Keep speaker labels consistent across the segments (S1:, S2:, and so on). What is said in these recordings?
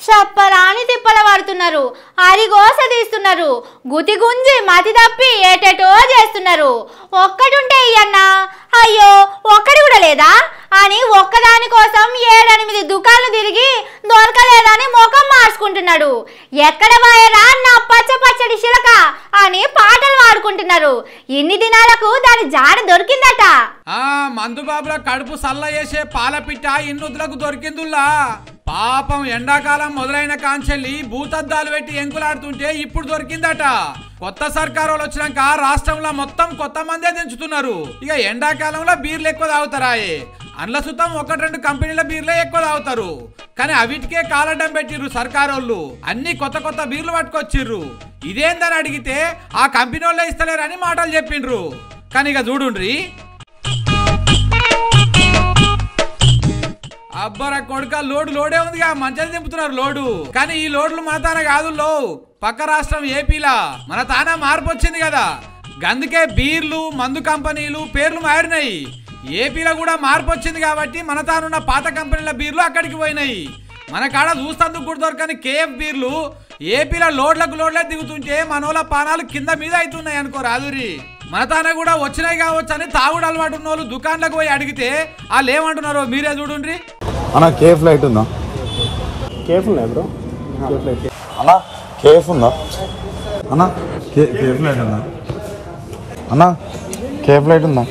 S1: చెప్పరాని తిప్పల పడుతున్నారు అరిగోస తీస్తున్నారు గుతి గుంజి మతి తప్పి ఏటేటో చేస్తున్నారు ఒక్కడుంటే ఇయ్యన్న అయ్యో ఒక్కడి కూడా లేదా అని ఒక్కదాని కోసం ఏడెనిమిది దుకాణాలు తిరిగి దొరకలేదని ముఖం మార్చుకుంటున్నాడు ఎక్కడ పోయారా నా పచ్చ పచ్చడి శిలక అని పాటలు పాడుకుంటున్నారు ఇన్ని దినాలకు దాని జాడ దొరికిందట
S2: ఆ మందుబాబుల కడుపు సల్ల చేసే పాలపిట్ట ఇన్నుద్లకు దొరికిందుల్లా పాపం ఎండాకాలం మొదలైన కాంచెల్లి భూతద్దాలు పెట్టి ఎంకులాడుతుంటే ఇప్పుడు దొరికిందట కొత్త సర్కారు వచ్చినాక రాష్ట్రంలో మొత్తం కొత్త మందే దించుతున్నారు ఇక ఎండాకాలంలో బీర్లు ఎక్కువ తాగుతారాయే అండ్ల సుతం ఒకటి రెండు కంపెనీల బీర్లే ఎక్కువ తాగుతారు కానీ అవిటికే కాలడ్డం పెట్టిర్రు సర్కారోళ్ళు అన్ని కొత్త కొత్త బీర్లు పట్టుకొచ్చిర్రు ఇదేందని అడిగితే ఆ కంపెనీ వాళ్ళే ఇస్తలేరని మాటలు చెప్పిండ్రు కానీ ఇక చూడుండ్రి అబ్బరా కొడుక లోడు లోడే ఉందిగా మంచిగా దింపుతున్నారు లోడు కానీ ఈ లోడ్లు మన తాన కాదు లో పక్క రాష్ట్రం ఏపీలా మన తాన మార్పు వచ్చింది కదా గందుకే బీర్లు మందు కంపెనీలు పేర్లు మారినాయి ఏపీలో కూడా మార్పు వచ్చింది కాబట్టి మన తానున్న పాత కంపెనీల బీర్లు అక్కడికి పోయినాయి మన కాడ చూస్తందుకు కూడా దొరకని కేఎఫ్ బీర్లు ఏపీలో లోడ్లకు లోడ్లే దిగుతుంటే మనోళ్ళ పానాలు కింద మీద అవుతున్నాయి అనుకో రాదురి మన తాన కూడా వచ్చినాయి కావచ్చు అని తాగుడు అలవాటు ఉన్న వాళ్ళు దుకాణాలకు పోయి అడిగితే వాళ్ళు ఏమంటున్నారో మీరే చూడుండ్రి
S3: అన్న కేఫ్ లైట్ ఉందా
S4: కేఫ్ ఉన్నాయి బ్రో కేఫ్ లైట్
S3: అన్న కేఫ్ ఉందా అన్న కే కేఫ్ లైట్ ఉందా అన్న కేఫ్ లైట్ ఉందా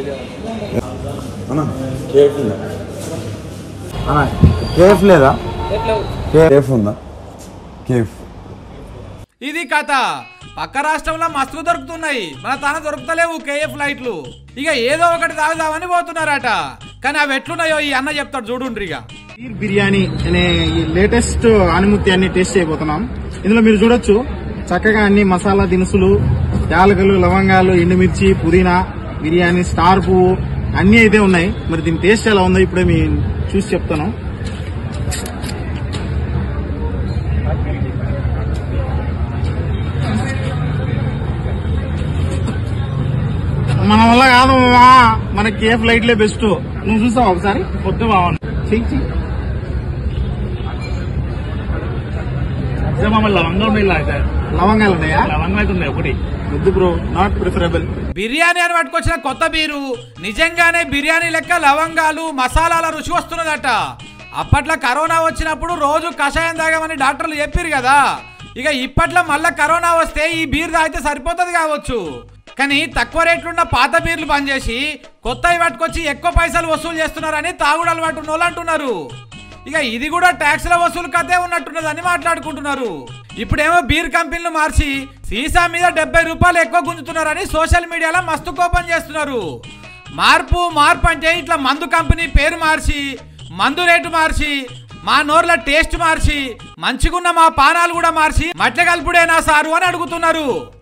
S3: అన్న కేఫ్ ఉందా అన్న కేఫ్ లేదా కేఫ్ ఉందా కేఫ్
S2: ఇది కథ పక్క రాష్ట్రంలో మస్తు దొరుకుతున్నాయి మన తాన దొరుకుతలేవు కేఎఫ్ లైట్లు ఇక ఏదో ఒకటి తాగుదామని పోతున్నారట కానీ అవి ఎట్లున్నాయో ఈ అన్న చెప్తాడు చూడుండ్రి ఇక
S4: పీర్ బిర్యానీ అనే ఈ లేటెస్ట్ ఆనిముత్తి అన్ని టేస్ట్ చేయబోతున్నాం ఇందులో మీరు చూడొచ్చు చక్కగా అన్ని మసాలా దినుసులు యాలకులు లవంగాలు ఎండుమిర్చి పుదీనా బిర్యానీ స్టార్ పువ్వు అన్ని అయితే ఉన్నాయి మరి దీని టేస్ట్ ఎలా ఉందో ఇప్పుడే మీ చూసి చెప్తాను మన వల్ల కాదు మావా. మన కేఫ్ లైట్లే బెస్ట్ నువ్వు చూసావు ఒకసారి పొద్దు బాగుంది చెయ్యి చెయ్యి
S5: మమ్మల్ని లవంగా ఉన్నాయి లాగా
S4: లవంగాలు ఉన్నాయా
S5: లవంగా అయితే ఉన్నాయి ఒకటి
S4: వద్దు బ్రో నాట్ ప్రిఫరబుల్
S2: బిర్యానీ అని పట్టుకొచ్చిన కొత్త బీరు నిజంగానే బిర్యానీ లెక్క లవంగాలు మసాలాల రుచి వస్తున్నదట అప్పట్లో కరోనా వచ్చినప్పుడు రోజు కషాయం తాగామని డాక్టర్లు చెప్పారు కదా ఇక ఇప్పట్లో మళ్ళా కరోనా వస్తే ఈ బీర్ తాగితే సరిపోతుంది కావచ్చు కానీ తక్కువ రేట్లున్న పాత బీర్లు పనిచేసి కొత్తవి పట్టుకొచ్చి ఎక్కువ పైసలు వసూలు చేస్తున్నారని తాగుడు అలవాటు ఉన్న వాళ్ళు అంటున్నారు ఇక ఇది కూడా ట్యాక్స్ల వసూలు కథే ఉన్నట్టున్నదని మాట్లాడుకుంటున్నారు ఇప్పుడేమో బీర్ కంపెనీలు మార్చి సీసా మీద డెబ్బై రూపాయలు ఎక్కువ గుంజుతున్నారని సోషల్ మీడియాలో మస్తు కోపం చేస్తున్నారు మార్పు మార్పు అంటే ఇట్లా మందు కంపెనీ పేరు మార్చి మందు రేటు మార్చి మా నోర్ల టేస్ట్ మార్చి మంచిగున్న మా పానాలు కూడా మార్చి మట్ల కలుపుడేనా సారు అని అడుగుతున్నారు